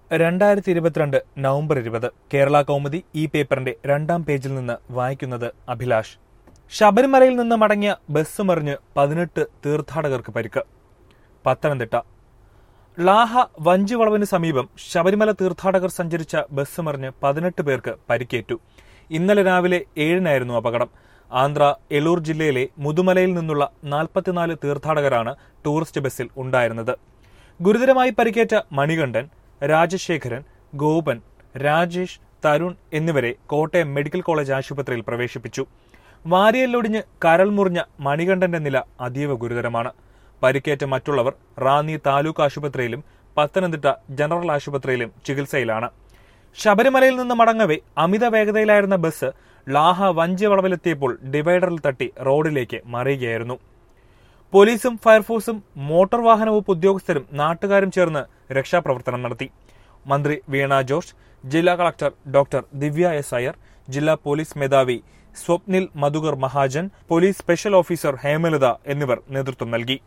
രണ്ടായിരത്തി ഇരുപത്തിരണ്ട് നവംബർ ഇരുപത് കേരള കൗമുദി ഈ പേപ്പറിന്റെ രണ്ടാം പേജിൽ നിന്ന് വായിക്കുന്നത് അഭിലാഷ് ശബരിമലയിൽ നിന്ന് മടങ്ങിയ ബസ് മറിഞ്ഞ് പതിനെട്ട് തീർത്ഥാടകർക്ക് പരിക്ക് പത്തനംതിട്ട ലാഹ വഞ്ചിവളവിന് സമീപം ശബരിമല തീർത്ഥാടകർ സഞ്ചരിച്ച ബസ് മറിഞ്ഞ് പതിനെട്ട് പേർക്ക് പരിക്കേറ്റു ഇന്നലെ രാവിലെ ഏഴിനായിരുന്നു അപകടം ആന്ധ്ര എലൂർ ജില്ലയിലെ മുതുമലയിൽ നിന്നുള്ള നാൽപ്പത്തിനാല് തീർത്ഥാടകരാണ് ടൂറിസ്റ്റ് ബസ്സിൽ ഉണ്ടായിരുന്നത് ഗുരുതരമായി പരിക്കേറ്റ മണികണ്ഠൻ രാജശേഖരൻ ഗോപൻ രാജേഷ് തരുൺ എന്നിവരെ കോട്ടയം മെഡിക്കൽ കോളേജ് ആശുപത്രിയിൽ പ്രവേശിപ്പിച്ചു വാരിയല്ലൊടിഞ്ഞ് കരൾ മുറിഞ്ഞ മണികണ്ഠന്റെ നില അതീവ ഗുരുതരമാണ് പരിക്കേറ്റ മറ്റുള്ളവർ റാന്നി താലൂക്ക് ആശുപത്രിയിലും പത്തനംതിട്ട ജനറൽ ആശുപത്രിയിലും ചികിത്സയിലാണ് ശബരിമലയിൽ നിന്ന് മടങ്ങവെ അമിത വേഗതയിലായിരുന്ന ബസ് ലാഹ വഞ്ചി വളവിലെത്തിയപ്പോൾ ഡിവൈഡറിൽ തട്ടി റോഡിലേക്ക് മറിയുകയായിരുന്നു പോലീസും ഫയർഫോഴ്സും മോട്ടോർ വാഹന വകുപ്പ് ഉദ്യോഗസ്ഥരും നാട്ടുകാരും ചേർന്ന് രക്ഷാപ്രവർത്തനം നടത്തി മന്ത്രി വീണ ജോർജ് ജില്ലാ collector doctor Divya S Iyer ജില്ലാ പോലീസ് മേധാവി Swapnil Madhukar Mahajan police special officer Hemalatha എന്നിവർ നേതൃത്വം നൽകി